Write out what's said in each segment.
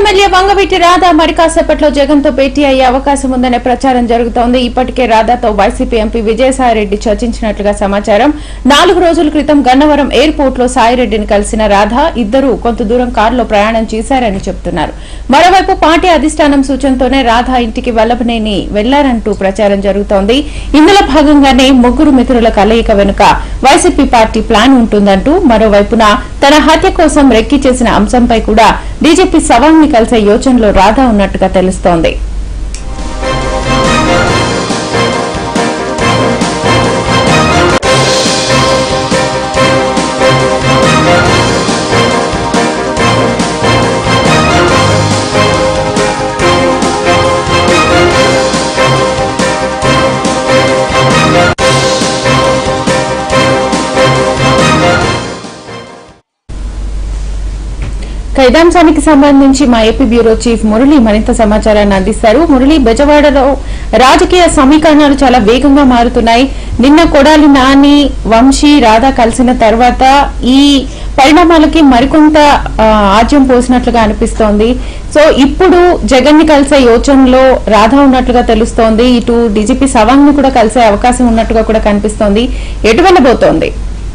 MLA Vangaveeti Radha మరి కాసేపట్లో జగన్ తో భేటీ అయ్యే అవకాశం ఉందనే ప్రచారం జరుగుతోంది ఇప్పటికే రాధాతో వైసీపీ ఎంపీ విజయసాయిరెడ్డి చర్చించినట్లుగా సమాచారం నాలుగు రోజుల క్రితం గన్నవరం ఎయిర్పోర్ట్ లో సాయిరెడ్డిని కలిసిన రాధా ఇద్దరు కొంత దూరం కారులో ప్రయాణం చేశారని చెబుతున్నారు మరోవైపు పార్టీ అధిష్టానం సూచనతోనే రాధా ఇంటికి వల్లభనేని వెళ్లారంటూ ప్రచారం జరుగుతోంది ఇందులో భాగంగానే ముగ్గురు మిత్రుల కలయిక వెనుక వైసీపీ పార్టీ ప్లాన్ ఉంటుందంటూ మరోవైపున తన హత్య కోసం రెక్కి చేసిన అంశంపై కూడా డీజీపీ సవాంగ్ ని కలిసే యోచనలో రాధా ఉన్నట్టుగా తెలుస్తోంది ఖైదాంశానికి సంబంధించి మా ఏపీ బ్యూరో చీఫ్ మురళి మరింత సమాచారాన్ని అందిస్తారు మురళి బెజవాడలో రాజకీయ సమీకరణాలు చాలా వేగంగా మారుతున్నాయి నిన్న కొడాలి నాని వంశీ రాధా కలిసిన తర్వాత ఈ పరిణామాలకి మరికొంత ఆ, ఆజ్యం పోసినట్లుగా అనిపిస్తోంది సో ఇప్పుడు జగన్ ని కలిసే యోచనలో రాధా ఉన్నట్లుగా తెలుస్తోంది ఇటు డీజీపీ సవాంగ్ ను కూడా కలిసే అవకాశం ఉన్నట్టుగా కూడా కనిపిస్తోంది ఎటు వెళ్ళబోతోంది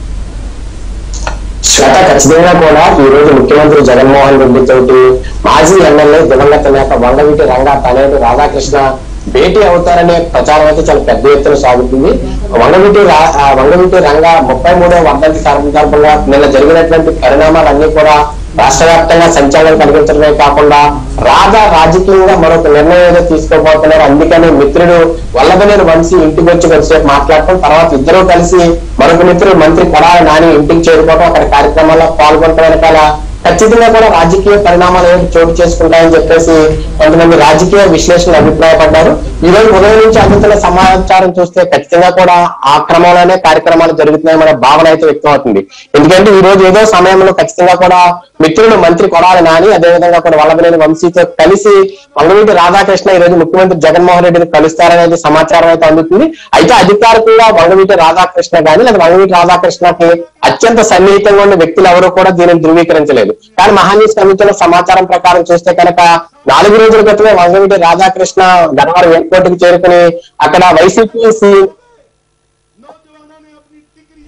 శ్వేత ఖచ్చితంగా కూడా ఈ రోజు ముఖ్యమంత్రి జగన్మోహన్ రెడ్డి తోటి మాజీ ఎమ్మెల్యే దివంగత నేత వంగవీటి రంగా తనేడు రాధాకృష్ణ భేటీ అవుతారనే ప్రచారం అయితే చాలా పెద్ద ఎత్తున సాగుతుంది వంగవీటి రా- ఆ వంగవీటి రంగా ముప్పై మూడో వర్ధంతి సందర్భంగా నిన్న జరిగినటువంటి పరిణామాలన్నీ కూడా రాష్ట్ర వ్యాప్తంగా సంచలనం కలిగించడమే కాకుండా రాధా రాజకీయంగా మరొక నిర్ణయం ఏదో తీసుకోబోతున్నారు అందుకని మిత్రుడు వల్లభనేని వంశీ ఇంటికి వచ్చి కొద్దిసేపు మాట్లాడటం తర్వాత ఇద్దరూ కలిసి మరొక మిత్రుడు మంత్రి కొడాలి నాని ఇంటికి చేరుకోవడం అక్కడ కార్యక్రమాల్లో పాల్గొనడం వెనకాల ఖచ్చితంగా కూడా రాజకీయ పరిణామాలు ఏమిటి చోటు చేసుకుంటాయని చెప్పేసి కొంతమంది రాజకీయ విశ్లేషణలు అభిప్రాయపడ్డారు ఈ రోజు ఉదయం నుంచి అందుతున్న సమాచారం చూస్తే ఖచ్చితంగా కూడా ఆ క్రమంలోనే కార్యక్రమాలు జరుగుతున్నాయన్న భావన అయితే వ్యక్తం అవుతుంది ఎందుకంటే ఈ రోజు ఏదో సమయంలో ఖచ్చితంగా కూడా మిత్రుడు మంత్రి కొడాలి నాని అదేవిధంగా కూడా వల్లభనేని వంశీతో కలిసి వంగవీటి రాధాకృష్ణ ఈ రోజు ముఖ్యమంత్రి జగన్మోహన్ రెడ్డిని కలుస్తారనేది సమాచారం అయితే అందుతుంది అయితే అధికారికంగా వంగవీటి రాధాకృష్ణ గాని లేదా వంగవీటి రాధాకృష్ణకి అత్యంత సన్నిహితంగా ఉన్న వ్యక్తులు ఎవరు కూడా దీనిని ధృవీకరించలేదు కానీ మహానీస్ కమిటీలో సమాచారం ప్రకారం చూస్తే కనుక నాలుగు రోజుల క్రితమే వంగవీటి రాధాకృష్ణ గన్నవరం ఎయిర్పోర్ట్ కి చేరుకుని అక్కడ వైసీపీ సి- नौजवानों ने अपनी टिकरियां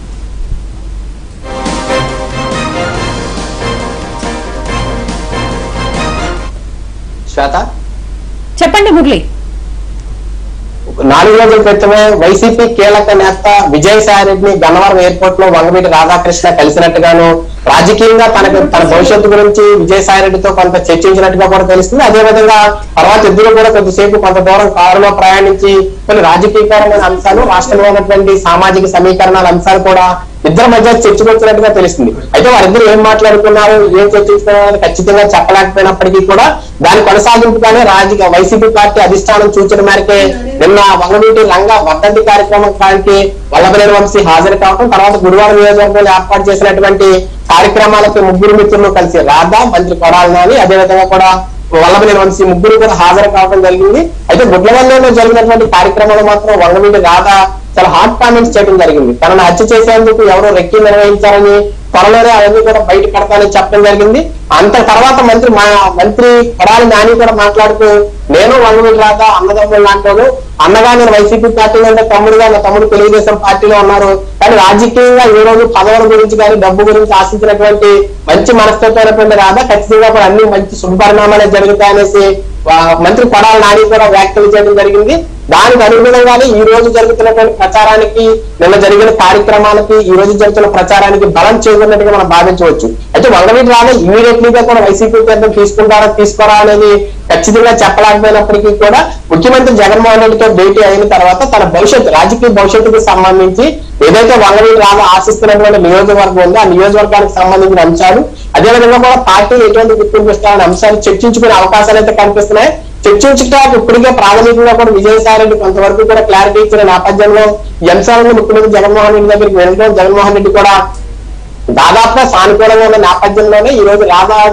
శ్వేత చెప్పండి మురళి నాలుగు రోజుల క్రితమే వైసీపీ కీలక నేత విజయసాయి రెడ్డిని గన్నవరం ఎయిర్పోర్ట్ లో వంగవీటి రాధాకృష్ణ కలిసినట్టుగాను రాజకీయంగా తనకు తన భవిష్యత్తు గురించి విజయసాయి రెడ్డితో కొంత చర్చించినట్టుగా కూడా తెలుస్తుంది అదే విధంగా తర్వాత ఇద్దరు కూడా కొద్దిసేపు కొంత దూరం కారులో ప్రయాణించి కొన్ని రాజకీయపరమైన అంశాలు రాష్ట్రంలో ఉన్నటువంటి సామాజిక సమీకరణాల అంశాలు కూడా ఇద్దరి మధ్య చర్చకొచ్చినట్టుగా తెలుస్తుంది అయితే వారిద్దరు ఏం మాట్లాడుకున్నారు ఏం చర్చించుకున్నారు ఖచ్చితంగా చెప్పలేకపోయినప్పటికీ కూడా దాని కొనసాగింపుగానే రాజకీయ వైసీపీ పార్టీ అధిష్టానం సూచన మేరకే నిన్న వంగవీటి రంగ వర్ధంతి కార్యక్రమానికి వల్లభనేని వంశీ హాజరు కావడం తర్వాత గురువారం నియోజకవర్గంలో ఏర్పాటు చేసినటువంటి కార్యక్రమాలకు ముగ్గురు మిత్రులు కలిసి రాధా మంత్రి కొడాలి నాని అదేవిధంగా కూడా వల్లభనేని వంశీ ముగ్గురు కూడా హాజరు కావడం జరిగింది అయితే గుడ్లవల్లిలో జరిగినటువంటి కార్యక్రమంలో మాత్రం వంగవీటి రాధా చాలా హాట్ కామెంట్స్ చేయడం జరిగింది తనను హత్య చేసేందుకు ఎవరో రెక్కి నిర్వహించారని త్వరలోనే అవన్నీ కూడా బయట పడతానని చెప్పడం జరిగింది అంత తర్వాత మంత్రి మా మంత్రి కొడాలి నాని కూడా మాట్లాడుతూ నేను వంగవీటి రాధా అన్నదమ్ములు లాంటి అన్నగా నేను వైసీపీ పార్టీలో ఉంటే తమ్ముడుగా నా తమ్ముడు తెలుగుదేశం పార్టీలో ఉన్నారు కానీ రాజకీయంగా ఈ రోజు పదవుల గురించి కానీ డబ్బు గురించి ఆశించినటువంటి మంచి మనస్తత్వమైనటువంటి రాధా ఖచ్చితంగా కూడా అన్ని మంచి శుభపరిణామాలే జరుగుతాయనేసి వా- మంత్రి కొడాలి నాని కూడా వ్యాఖ్యలు చేయడం జరిగింది దానికి అనుగుణంగానే ఈ రోజు జరుగుతున్నటువంటి ప్రచారానికి నిన్న జరిగిన కార్యక్రమాలకి ఈ రోజు జరుగుతున్న ప్రచారానికి బలం చేకూరినట్టుగా మనం భావించవచ్చు అయితే వంగవీటి రాధా ఇమీడియట్లీగా కూడా వైసీపీ తీర్థం తీసుకుంటారా తీసుకోరా అనేది ఖచ్చితంగా చెప్పలేకపోయినప్పటికీ కూడా ముఖ్యమంత్రి జగన్మోహన్ రెడ్డితో భేటీ అయిన తర్వాత తన భవిష్యత్తు రాజకీయ భవిష్యత్తుకు సంబంధించి ఏదైతే వంగవీటి రాధా ఆశిస్తున్నటువంటి నియోజకవర్గం ఉందో ఆ నియోజకవర్గానికి సంబంధించిన అంశాలు అదేవిధంగా కూడా పార్టీ ఎటువంటి గుర్తింపు ఇస్తారనే అంశాలు చర్చించుకునే అవకాశాలు అయితే కనిపిస్తున్నాయి చర్చించడానికి ఇప్పటికే ప్రాథమికంగా కూడా విజయసాయి రెడ్డి కొంతవరకు కూడా క్లారిటీ ఇచ్చిన నేపథ్యంలో ఈ అంశాలను ముఖ్యమంత్రి జగన్మోహన్ రెడ్డి దగ్గరికి వెళ్ళడం జగన్మోహన్ రెడ్డి కూడా దాదాపుగా సానుకూలంగా ఉన్న నేపథ్యంలోనే ఈ రోజు రాధాని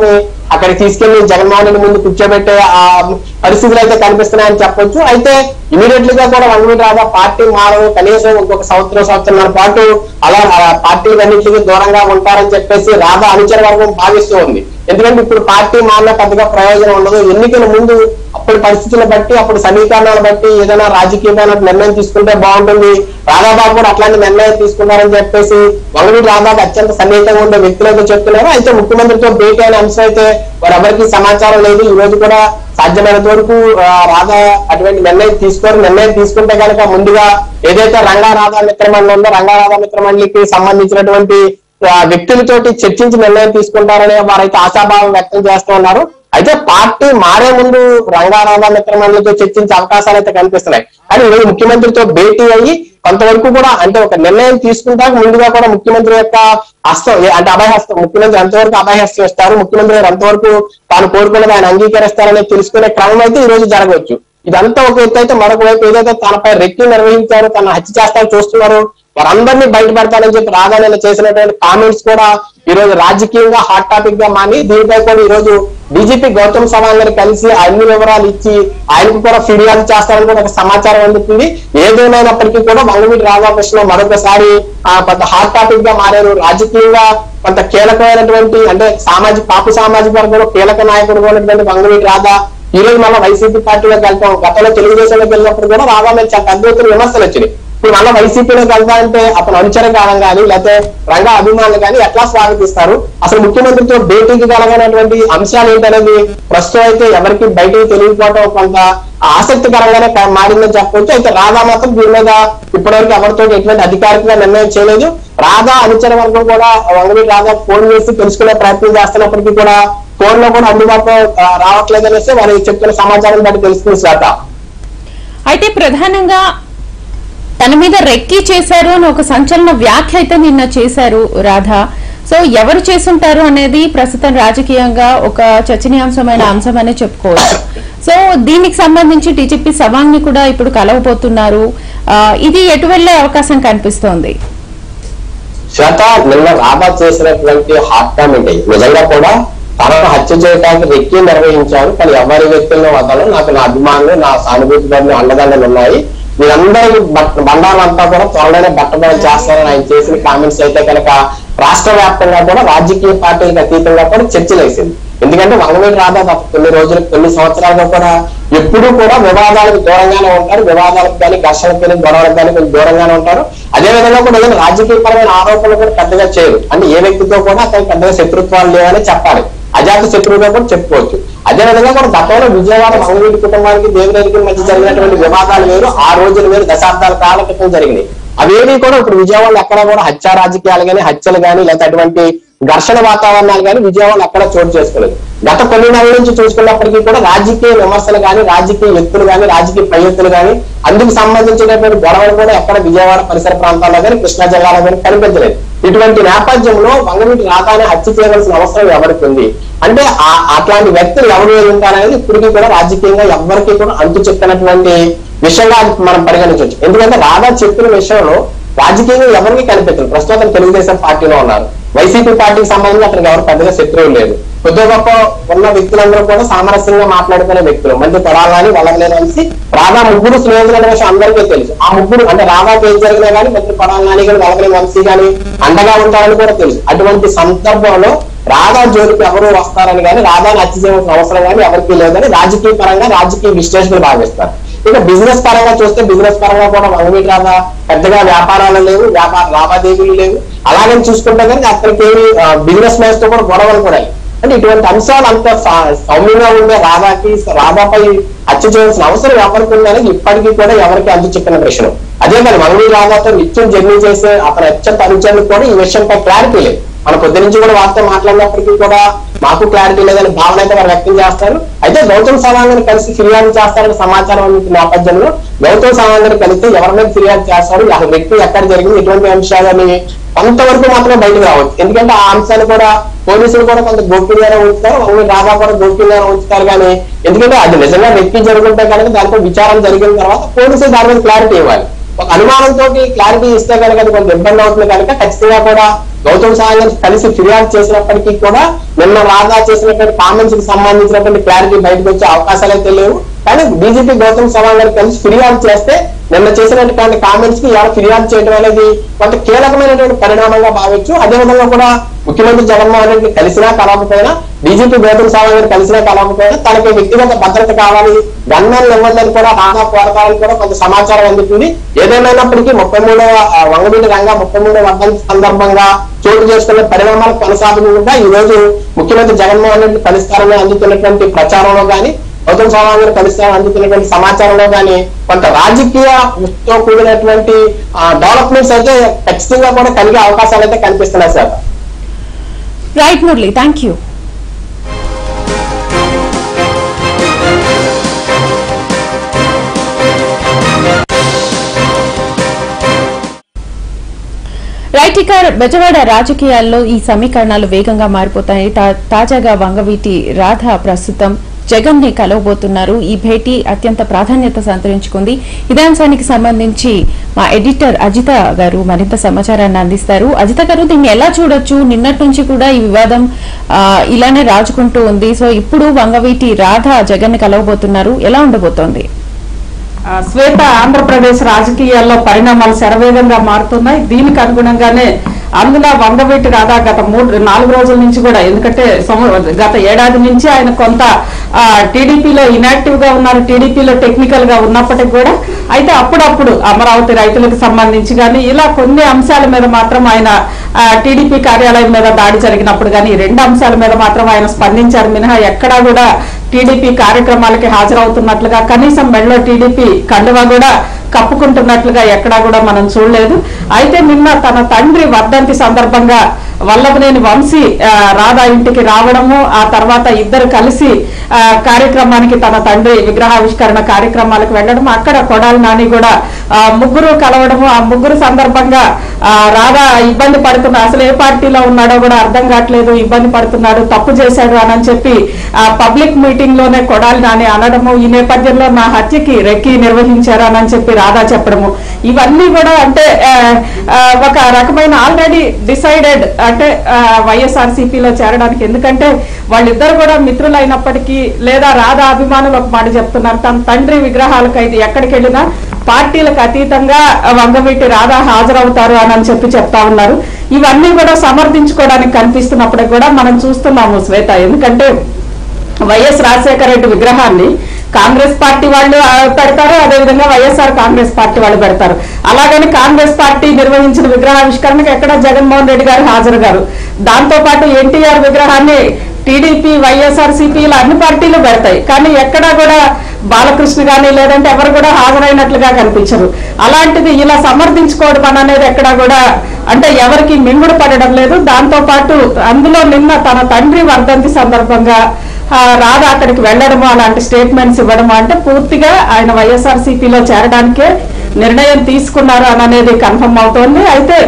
అక్కడికి తీసుకెళ్లి జగన్మోహన్ రెడ్డి ముందు కూర్చోబెట్టే ఆ పరిస్థితులు అయితే కనిపిస్తున్నాయని చెప్పొచ్చు అయితే ఇమీడియట్లీ గా కూడా వంగవీటి రాధా పార్టీ మారదు కనీసం ఇంకొక సంవత్సరం సంవత్సరంన్నర పాటు అలా ఆ పార్టీలన్నింటికి దూరంగా ఉంటారని చెప్పేసి రాధా అనుచర వర్గం భావిస్తూ ఉంది ఎందుకంటే ఇప్పుడు పార్టీ మారిన పెద్దగా ప్రయోజనం ఉండదు ఎన్నికల ముందు అప్పుడు పరిస్థితులను బట్టి అప్పుడు సమీకరణాలు బట్టి ఏదైనా రాజకీయమైన నిర్ణయం తీసుకుంటే బాగుంటుంది రాధాబాబు కూడా అట్లాంటి నిర్ణయం తీసుకున్నారని చెప్పేసి వంగవీటి రాధాకు అత్యంత సన్నిహితంగా ఉండే వ్యక్తులు అయితే చెప్తున్నారు అయితే ముఖ్యమంత్రితో భేటీ అనే అంశం అయితే వారెవరికి సమాచారం లేదు ఈ రోజు కూడా సాధ్యమైనంత వరకు ఆ, రాధా అటువంటి నిర్ణయం తీసుకోరు నిర్ణయం తీసుకుంటే కనుక ముందుగా ఏదైతే రంగా రాధా మిత్రమండలి ఉందో రంగా రాధా మిత్రమండలికి సంబంధించినటువంటి ఆ, వ్యక్తులతోటి చర్చించి నిర్ణయం తీసుకుంటారనే వారైతే ఆశాభావం వ్యక్తం చేస్తూ ఉన్నారు అయితే పార్టీ మారే ముందు రంగారాధా మిత్రమండలితో చర్చించే అవకాశాలు అయితే కనిపిస్తున్నాయి కానీ ఈరోజు ముఖ్యమంత్రితో భేటీ అయ్యి కొంతవరకు కూడా అంటే ఒక నిర్ణయం తీసుకుంటాక ముందుగా కూడా ముఖ్యమంత్రి యొక్క హస్తం ఏ- అంటే అభయహస్తం ముఖ్యమంత్రి ఎంతవరకు అభయహస్తం ఇస్తారు ముఖ్యమంత్రి గారు ఎంతవరకు తాను కోరుకున్నది ఆయన అంగీకరిస్తారనేది తెలుసుకునే క్రమం అయితే ఈ రోజు జరగవచ్చు ఇదంతా ఒక ఎత్తు అయితే మరొక వైపు ఏదైతే తనపై రెక్కి నిర్వహించారు తన హత్య చేస్తారని చూస్తున్నారు వారందరినీ బయటపడతానని చెప్పి రాధానేల చేసినటువంటి కామెంట్స్ కూడా ఈ రోజు రాజకీయంగా హాట్ టాపిక్ గా మారి దీనిపై కూడా ఈ రోజు బీజేపీ గౌతమ్ సవాంగ్ గారు కలిసి అన్ని వివరాలు ఇచ్చి ఆయనకు కూడా ఫిర్యాదు చేస్తారని కూడా ఒక సమాచారం అందుతుంది ఏదేమైనప్పటికీ కూడా వంగవీటి రాధాకృష్ణ మరొకసారి ఆ కొంత హాట్ టాపిక్ గా మారారు రాజకీయంగా కొంత కీలకమైనటువంటి అంటే సామాజిక పాపు సామాజిక వర్గంలో కీలక నాయకుడు ఉన్నటువంటి వంగవీటి రాధా ఈ రోజు మళ్ళీ వైసీపీ పార్టీలోకి వెళ్తాం గతంలో తెలుగుదేశంలోకి వెళ్ళినప్పుడు కూడా రాధా మీద చాలా పెద్ద ఎత్తున విమర్శలు వచ్చినాయి ఇప్పుడు మళ్ళీ వైసీపీలోకి వెళ్తామంటే అతను అనుచర కాలం కానీ లేకపోతే రంగ అభిమానులు కానీ ఎట్లా స్వాగతిస్తారు అసలు ముఖ్యమంత్రితో భేటీకి కలగనటువంటి అంశాలు ఏంటనేది ప్రస్తుతం అయితే ఎవరికి బయటికి తెలియకపోవడం కొంత ఆసక్తికరంగానే క- మారిందని చెప్పొచ్చు అయితే రాధా మాత్రం దీని మీద ఇప్పటివరకు ఎవరితో ఎటువంటి అధికారికంగా నిర్ణయం చేయలేదు రాధా అనుచర వర్గం కూడా వంగవీటి రాధా ఫోన్ చేసి తెలుసుకునే ప్రయత్నం చేస్తున్నప్పటికీ కూడా ఫోన్ లో కూడా అందుబాటులో ఆ, రావట్లేదు అనేసి వారు చెప్తున్న సమాచారం బట్టి తెలుస్తుంది శ్వేత అయితే ప్రధానంగా తన మీద రెక్కి చేశారు అని ఒక సంచలన వ్యాఖ్య అయితే నిన్న చేశారు రాధా సో ఎవరు చేసుంటారు అనేది ప్రస్తుతం రాజకీయంగా ఒక చర్చనీయాంశమైన అంశం అనే చెప్పుకోవచ్చు సో దీనికి సంబంధించి టీజీపీ సవాంగ్ ని కూడా ఇప్పుడు కలవబోతున్నారు ఆ, ఇది ఎటు వెళ్లే అవకాశం కనిపిస్తోంది శ్వేత నిన్న రాధా చేసినటువంటి హాట్ కామెంట్ అయ్యి నిజంగా కూడా తనను హత్య చేయడానికి వ్యక్తి నిర్వహించారు కానీ ఎవరి వ్యక్తులను వదలు నాకు నా అభిమానులు నా సానుభూతి పరులు అండదండలు ఉన్నాయి మీరందరూ బట్- బండారం అంతా కూడా త్వరలోనే బట్టబయలు చేస్తారని ఆయన చేసిన కామెంట్స్ అయితే కనుక రాష్ట్ర వ్యాప్తంగా కూడా రాజకీయ పార్టీలకు అతీతంగా కూడా చర్చలు వేసింది ఎందుకంటే వంగవీటి రాధా గత కొన్ని రోజులు కొన్ని సంవత్సరాలుగా కూడా ఎప్పుడూ కూడా వివాదాలకు దూరంగానే ఉంటారు వివాదాలకు కానీ ఘర్షణకు కానీ గొడవలకు కానీ కొంచెం దూరంగానే ఉంటారు అదే విధంగా కూడా ఏదైనా రాజకీయపరమైన ఆరోపణలు కూడా పెద్దగా చేయరు అంటే ఏ వ్యక్తితో కూడా అతనికి పెద్దగా శత్రుత్వాలు లేవని చెప్పాలి అజాత శత్రువుగా కూడా చెప్పుకోవచ్చు అదే విధంగా కూడా గతంలో విజయవాడ మంగళవీటి కుటుంబానికి దేవిరెడ్డికి మధ్య జరిగినటువంటి వివాదాలు వేరు ఆ రోజులు వేరు దశాబ్దాల కాల క్రితం జరిగినాయి అవేవి కూడా ఇప్పుడు విజయవాడలో ఎక్కడ కూడా హత్య రాజకీయాలు కానీ హత్యలు కానీ లేకపోతే అటువంటి ఘర్షణ వాతావరణాలు కానీ విజయవాడలో ఎక్కడ చోటు చేసుకోలేదు గత కొన్ని నెలల నుంచి చూసుకున్నప్పటికీ కూడా రాజకీయ విమర్శలు కానీ రాజకీయ వ్యక్తులు కానీ రాజకీయ ప్రయత్తులు కానీ అందుకు సంబంధించినటువంటి గొడవలు కూడా ఎక్కడ విజయవాడ పరిసర ప్రాంతాల్లో కానీ కృష్ణా జిల్లాలో కానీ కనిపించలేదు ఇటువంటి నేపథ్యంలో వంగవీటి రాధాని హత్య చేయవలసిన అవసరం ఎవరికి ఉంది అంటే ఆ- అట్లాంటి వ్యక్తులు ఎవరు ఏది ఉంటారనేది ఇప్పటికీ కూడా రాజకీయంగా ఎవరికి కూడా అంతు చెప్పినటువంటి విషయంగా అది మనం పరిగణించవచ్చు ఎందుకంటే రాధా చెప్పిన విషయంలో రాజకీయంగా ఎవరికి కనిపించదు ప్రస్తుతం అతను తెలుగుదేశం పార్టీలో ఉన్నారు వైసీపీ పార్టీకి సంబంధించి అతనికి ఎవరు పెద్దగా శత్రువులు లేదు కొద్ది గొప్ప ఉన్న వ్యక్తులందరూ కూడా సామరస్యంగా మాట్లాడుకునే వ్యక్తులు మంచి తొడాలని వాళ్ళని అనేసి రాధా ముగ్గురు స్నేహితుల విషయం అందరికీ తెలుసు ఆ ముగ్గురు అంటే రాధాకి ఏం జరిగినా కానీ మంత్రి పడాలని కానీ వాళ్ళని వంశీ కానీ అండగా ఉంటారని కూడా తెలుసు అటువంటి సందర్భంలో రాధా జోలికి ఎవరు వస్తారని కానీ రాధాని హత్య చేయవలసిన అవసరం కానీ ఎవరికి లేదని రాజకీయ పరంగా రాజకీయ విశ్లేషకులు భావిస్తారు ఇక బిజినెస్ పరంగా చూస్తే బిజినెస్ పరంగా కూడా వంగవీటి రాధా పెద్దగా వ్యాపారాలు లేవు వ్యాపార లావాదేవీలు లేవు అలాగే చూసుకుంటే కానీ అక్కడికి ఏమి బిజినెస్ మ్యాన్స్ తో కూడా గొడవలు కూడా లేవు. అంటే ఇటువంటి అంశాలు అంత సా- సౌమ్యంగా ఉండే రాధాకి రాధాపై హత్య చేయాల్సిన అవసరం ఎవరికి ఉందనేది ఇప్పటికీ కూడా ఎవరికి అంతు చెప్పిన ప్రశ్న అదే కానీ వంగవీటి రాధాతో నిత్యం జర్నీ చేసే అతని అత్యంత అనుచరులకు కూడా ఈ విషయంపై క్లారిటీ లేదు మన పొద్దు నుంచి కూడా వారితో మాట్లాడినప్పటికీ కూడా మాకు క్లారిటీ లేదని భావన అయితే వారు వ్యక్తం చేస్తారు అయితే గౌతమ్ సవాంగ్ని కలిసి ఫిర్యాదు చేస్తారని సమాచారం ఉన్న నేపథ్యంలో గౌతమ్ సవాంగ్ని కలిస్తే ఎవరి మీద ఫిర్యాదు చేస్తారు ఆ వ్యక్తి ఎక్కడ జరిగింది ఎటువంటి అంశాలని కొంతవరకు మాత్రమే బయటకు రావచ్చు ఎందుకంటే ఆ అంశాన్ని కూడా పోలీసులు కూడా కొంత గోప్యంగానే ఉంచుతారు వాళ్ళు రాగా కూడా గోప్యంగానే ఉంచుతారు కానీ ఎందుకంటే అది నిజంగా వ్యక్తి జరుగుంటే కనుక దానిపై విచారణ జరిగిన తర్వాత పోలీసులు దాని మీద క్లారిటీ ఇవ్వాలి ఒక అనుమానంతో క్లారిటీ ఇస్తే కనుక అది కొంత ఇబ్బంది అవుతుంది కనుక ఖచ్చితంగా కూడా గౌతమ్ సాగర్ కలిసి ఫిర్యాదు చేసినప్పటికీ కూడా నిన్న రాధా చేసినటువంటి కామెంట్స్ కి సంబంధించినటువంటి క్లారిటీ బయటకు వచ్చే అవకాశాలు అయితే లేవు కానీ బీజేపీ గౌతమ్ సవాంగ్ గారు కలిసి ఫిర్యాదు చేస్తే నిన్న చేసినటువంటి కామెంట్స్ కి ఎవరు ఫిర్యాదు చేయడం అనేది కొంత కీలకమైనటువంటి పరిణామంగా భావించు అదేవిధంగా కూడా ముఖ్యమంత్రి జగన్మోహన్ రెడ్డి కలిసినా కలవకపోయినా డీజీపీ గౌతమ్ సవాంగ్ గారు కలిసినా కలవకపోయినా తనకి వ్యక్తిగత భద్రత కావాలి గన్మెన్ ఇవ్వద్దని కూడా రాధా కోరతారని కూడా కొంత సమాచారం అందుతుంది ఏదేమైనప్పటికీ ముప్పై మూడవ ఆ, వంగవీటి రంగా ముప్పై మూడవ వర్ధంతి సందర్భంగా చోటు చేసుకున్న పరిణామాలు కొనసాగుతుండగా ఈ రోజు ముఖ్యమంత్రి జగన్మోహన్ రెడ్డి కలుస్తారని అందుతున్నటువంటి ప్రచారంలో గాని గౌతమ్ సవాంగ్ గారు కలుస్తారని అందుతున్నటువంటి సమాచారంలో గాని కొంత రాజకీయ తో కూడినటువంటి డెవలప్మెంట్స్ అయితే ఖచ్చితంగా కూడా కలిగే అవకాశాలు అయితే కనిపిస్తున్నాయి sir right Murali thank you right ఇక బెజవాడ రాజకీయాల్లో ఈ సమీకరణాలు వేగంగా మారిపోతాయి తా- తాజాగా వంగవీటి రాధ ప్రస్తుతం జగన్ ని కలవబోతున్నారు ఈ భేటీ అత్యంత ప్రాధాన్యత సంతరించుకుంది ఇదే అంశానికి సంబంధించి మా ఎడిటర్ అజిత గారు మరింత సమాచారాన్ని అందిస్తారు అజిత గారు దీన్ని ఎలా చూడొచ్చు నిన్నటి నుంచి కూడా ఈ వివాదం ఆ, ఇలానే రాజుకుంటూ ఉంది సో ఇప్పుడు వంగవీటి రాధ జగన్ ని కలవబోతున్నారు ఎలా ఉండబోతోంది ఆ, శ్వేత ఆంధ్రప్రదేశ్ రాజకీయాల్లో పరిణామాలు శరవేగంగా మారుతున్నాయి దీనికి అనుగుణంగానే అందులో వంగవీటి రాధా గత మూడు నాలుగు రోజుల నుంచి కూడా ఎందుకంటే సంవ- గత ఏడాది నుంచి ఆయన కొంత టీడీపీలో ఇనాక్టివ్ గా ఉన్నారు టీడీపీలో టెక్నికల్ గా ఉన్నప్పటికీ కూడా అయితే అప్పుడప్పుడు అమరావతి రైతులకు సంబంధించి కానీ ఇలా కొన్ని అంశాల మీద మాత్రం ఆయన టీడీపీ కార్యాలయం మీద దాడి జరిగినప్పుడు కానీ ఈ రెండు అంశాల మీద మాత్రం ఆయన స్పందించారు మినహా ఎక్కడా కూడా టీడీపీ కార్యక్రమాలకి హాజరవుతున్నట్లుగా కనీసం మెడలో టీడీపీ కండువా కూడా కప్పుకుంటున్నట్లుగా ఎక్కడా కూడా మనం చూడలేదు అయితే నిన్న తన తండ్రి వర్ధంతి సందర్భంగా వల్లభనేని వంశీ ఆ, రాధా ఇంటికి రావడము ఆ తర్వాత ఇద్దరు కలిసి ఆ, కార్యక్రమానికి తన తండ్రి విగ్రహావిష్కరణ కార్యక్రమాలకు వెళ్ళడం అక్కడ కొడాలి నాని కూడా ఆ, ముగ్గురు కలవడము ఆ ముగ్గురు సందర్భంగా ఆ, రాధా ఇబ్బంది పడుతున్నా అసలు ఏ పార్టీలో ఉన్నాడో కూడా అర్థం కావట్లేదు ఇబ్బంది పడుతున్నాడు తప్పు చేశాడు అని చెప్పి ఆ పబ్లిక్ మీటింగ్ లోనే కొడాలి నాని అనడము ఈ నేపథ్యంలో నా హత్యకి రెక్కి నిర్వహించారు అని చెప్పి రాధా చెప్పడము ఇవన్నీ కూడా అంటే ఆ, ఆ, ఒక రకమైన ఆల్రెడీ డిసైడెడ్ అంటే వైఎస్ఆర్సీపీలో చేరడానికి ఎందుకంటే వాళ్ళిద్దరు కూడా మిత్రులైనప్పటికీ లేదా రాధా అభిమానులు ఒక మాట చెప్తున్నారు తన తండ్రి విగ్రహాలకు అయితే ఎక్కడికి వెళ్ళినా పార్టీలకు అతీతంగా వంగవీటి రాధా హాజరవుతారు అని అని చెప్పి చెప్తా ఉన్నారు ఇవన్నీ కూడా సమర్థించుకోవడానికి కనిపిస్తున్నప్పటికీ కూడా మనం చూస్తున్నాము శ్వేత ఎందుకంటే వైఎస్ రాజశేఖర రెడ్డి విగ్రహాన్ని కాంగ్రెస్ పార్టీ వాళ్ళు ఆ, పెడతారు అదేవిధంగా వైఎస్ఆర్ కాంగ్రెస్ పార్టీ వాళ్ళు పెడతారు అలాగని కాంగ్రెస్ పార్టీ నిర్వహించిన విగ్రహావిష్కరణకు ఎక్కడ జగన్మోహన్ రెడ్డి గారు హాజరు గారు దాంతో పాటు ఎన్టీఆర్ విగ్రహాన్ని టీడీపీ వైఎస్ఆర్ సిపిలు అన్ని పార్టీలు పెడతాయి కానీ ఎక్కడా కూడా బాలకృష్ణ గానీ లేదంటే ఎవరు కూడా హాజరైనట్లుగా కనిపించరు అలాంటిది ఇలా సమర్థించుకోవడం అని అనేది ఎక్కడా కూడా అంటే ఎవరికి మింగుడు పడడం లేదు దాంతో పాటు అందులో నిన్న తన తండ్రి వర్ధంతి సందర్భంగా ఆ, రాధ అక్కడికి వెళ్ళడము అలాంటి స్టేట్మెంట్స్ ఇవ్వడము అంటే పూర్తిగా ఆయన వైఎస్ఆర్ సిపిలో చేరడానికే నిర్ణయం తీసుకున్నారు అని అనేది కన్ఫర్మ్ అవుతోంది అయితే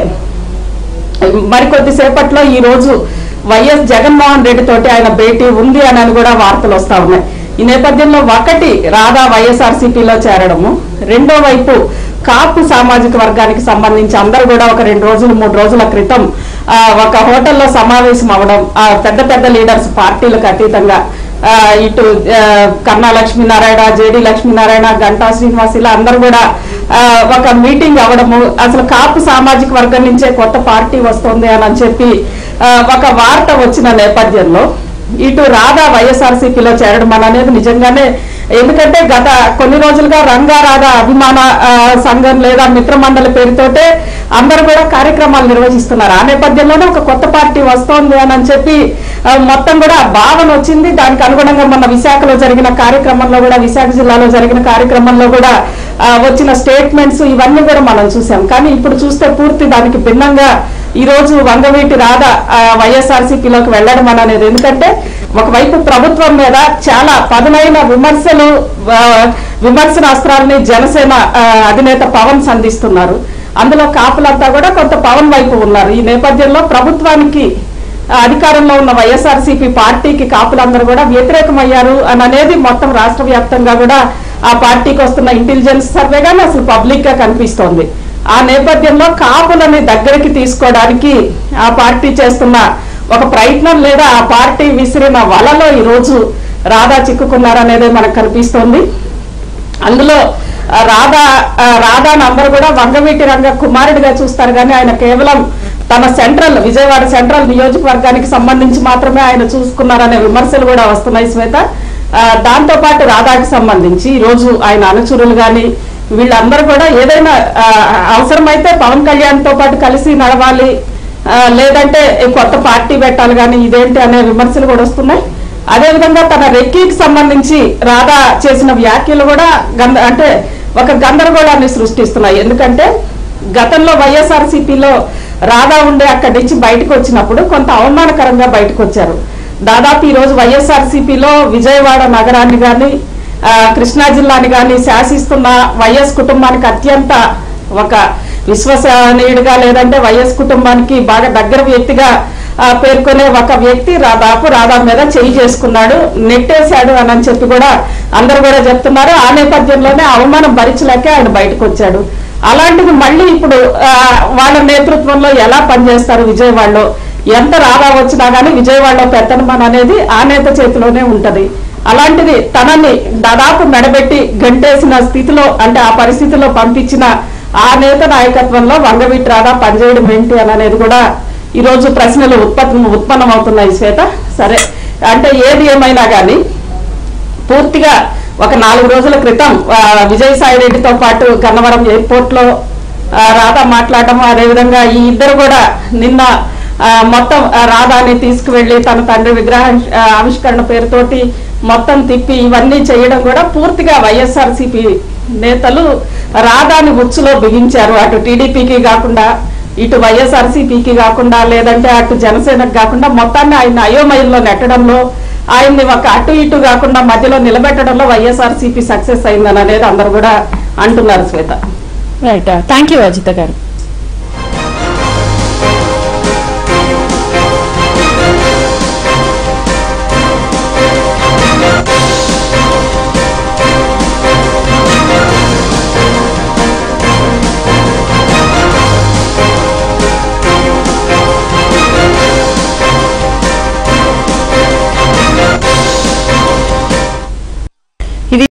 మరికొద్ది సేపట్లో ఈ రోజు వైఎస్ జగన్మోహన్ రెడ్డి తోటి ఆయన భేటీ ఉంది అని అని కూడా వార్తలు వస్తా ఉన్నాయి ఈ నేపథ్యంలో ఒకటి రాధా వైఎస్ఆర్సీపీలో చేరడము రెండో వైపు కాపు సామాజిక వర్గానికి సంబంధించి అందరూ కూడా ఒక రెండు రోజులు మూడు రోజుల క్రితం ఆ, ఒక హోటల్లో సమావేశం అవడం ఆ, పెద్ద పెద్ద లీడర్స్ పార్టీలకు అతీతంగా ఆ, ఇటు ఆ, కన్నా లక్ష్మీనారాయణ జేడి లక్ష్మీనారాయణ గంటా శ్రీనివాస్ ఇలా అందరూ కూడా ఆ, ఒక మీటింగ్ అవ్వడము అసలు కాపు సామాజిక వర్గం నుంచే కొత్త పార్టీ వస్తుంది అని అని చెప్పి ఆ, ఒక వార్త వచ్చిన నేపథ్యంలో ఇటు రాధా వైఎస్ఆర్సీపీలో చేరడం అని అనేది నిజంగానే ఎందుకంటే గత కొన్ని రోజులుగా రంగా రాధా అభిమాన ఆ, సంఘం లేదా మిత్ర మండలి పేరుతోటే అందరూ కూడా కార్యక్రమాలు నిర్వహిస్తున్నారు ఆ నేపథ్యంలోనే ఒక కొత్త పార్టీ వస్తోంది అని అని చెప్పి ఆ, మొత్తం కూడా భావన వచ్చింది దానికి అనుగుణంగా మొన్న విశాఖలో జరిగిన కార్యక్రమంలో కూడా విశాఖ జిల్లాలో జరిగిన కార్యక్రమంలో కూడా ఆ, వచ్చిన స్టేట్మెంట్స్ ఇవన్నీ కూడా మనం చూసాం కానీ ఇప్పుడు చూస్తే పూర్తి దానికి భిన్నంగా ఈ రోజు వంగవీటి రాధ వైఎస్ఆర్సీపీలోకి వెళ్ళడం అని అనేది ఎందుకంటే ఒకవైపు ప్రభుత్వం మీద చాలా పదునైన విమర్శలు ఆ, విమర్శనాస్త్రాలని జనసేన ఆ, అధినేత పవన్ సంధిస్తున్నారు అందులో కాపులంతా కూడా కొంత పవన్ వైపు ఉన్నారు ఈ నేపథ్యంలో ప్రభుత్వానికి ఆ, అధికారంలో ఉన్న వైఎస్ఆర్సీపీ పార్టీకి కాపులందరూ కూడా వ్యతిరేకమయ్యారు అని అనేది మొత్తం రాష్ట్ర వ్యాప్తంగా కూడా ఆ పార్టీకి వస్తున్న ఇంటెలిజెన్స్ సర్వే గానీ అసలు పబ్లిక్ గా కనిపిస్తోంది ఆ నేపథ్యంలో కాపులని దగ్గరికి తీసుకోవడానికి ఆ పార్టీ చేస్తున్న ఒక ప్రయత్నం లేదా ఆ పార్టీ విసిరిన వలలో ఈరోజు రాధా చిక్కుకున్నారనేది మనకు కనిపిస్తోంది అందులో ఆ, రాధా ఆ, రాధా నంబర్ కూడా వంగవీటి రంగ కుమారుడిగా చూస్తారు కానీ ఆయన కేవలం తన సెంట్రల్ విజయవాడ సెంట్రల్ నియోజకవర్గానికి సంబంధించి మాత్రమే ఆయన చూసుకున్నారనే విమర్శలు కూడా వస్తున్నాయి శ్వేత ఆ, దాంతో పాటు రాధాకి సంబంధించి ఈ రోజు ఆయన అనుచరులు కానీ వీళ్ళందరూ కూడా ఏదైనా ఆ, అవసరమైతే పవన్ కళ్యాణ్ తో పాటు కలిసి నడవాలి ఆ, లేదంటే కొత్త పార్టీ పెట్టాలి కానీ ఇదేంటి అనే విమర్శలు కూడా వస్తున్నాయి అదేవిధంగా తన రెక్కీకి సంబంధించి రాధా చేసిన వ్యాఖ్యలు కూడా గంద అంటే ఒక గందరగోళాన్ని సృష్టిస్తున్నాయి ఎందుకంటే గతంలో వైఎస్ఆర్సీపీలో రాధా ఉండే అక్కడి నుంచి బయటకు వచ్చినప్పుడు కొంత అవమానకరంగా బయటకు వచ్చారు దాదాపు ఈ రోజు వైఎస్ఆర్సీపీలో విజయవాడ నగరాన్ని కానీ కృష్ణా జిల్లాని కానీ శాసిస్తున్న వైఎస్ కుటుంబానికి అత్యంత ఒక విశ్వసనీయుడిగా లేదంటే వైఎస్ కుటుంబానికి బాగా దగ్గర వ్యక్తిగా ఆ, పేర్కొనే ఒక వ్యక్తి దాదాపు రాధా మీద చేయి చేసుకున్నాడు నెట్టేశాడు అని అని చెప్పి కూడా అందరు కూడా చెప్తున్నారు ఆ నేపథ్యంలోనే అవమానం భరించలేక ఆయన బయటకు వచ్చాడు అలాంటిది మళ్ళీ ఇప్పుడు ఆ, వాళ్ళ నేతృత్వంలో ఎలా పనిచేస్తారు విజయవాడలో ఎంత రాధా వచ్చినా గానీ విజయవాడలో పెత్తనమని అనేది ఆ నేత చేతిలోనే ఉంటది అలాంటిది తనని దాదాపు మెడబెట్టి గంటేసిన స్థితిలో అంటే ఆ పరిస్థితిలో పంపించిన ఆ నేత నాయకత్వంలో వంగవీటి రాధా పనిచేయడం ఏంటి అని అనేది కూడా ఈ రోజు ప్రశ్నలు ఉత్పత్తి ఉత్పన్నం అవుతున్నాయి శ్వేత సరే అంటే ఏది ఏమైనా కానీ పూర్తిగా ఒక నాలుగు రోజుల క్రితం ఆ, విజయసాయి రెడ్డితో పాటు గన్నవరం ఎయిర్పోర్ట్ లో ఆ, రాధా మాట్లాడడం అదేవిధంగా ఈ ఇద్దరు కూడా నిన్న ఆ, మొత్తం ఆ, రాధాని తీసుకువెళ్లి తన తండ్రి విగ్రహ ఆ, ఆవిష్కరణ పేరుతోటి మొత్తం తిప్పి ఇవన్నీ చేయడం కూడా పూర్తిగా వైఎస్ఆర్సీపీ నేతలు రాధాని ఉచ్చులో బిగించారు అటు టీడీపీకి కాకుండా ఇటు వైఎస్ఆర్సీపీకి కాకుండా లేదంటే అటు జనసేనకు కాకుండా మొత్తాన్ని ఆయన అయోమయంలో నెట్టడంలో ఆయన్ని ఒక అటు ఇటు కాకుండా మధ్యలో నిలబెట్టడంలో వైఎస్ఆర్సీపీ సక్సెస్ అయిందని అనేది అందరు కూడా అంటున్నారు Swetha right thank you Ajitha గారు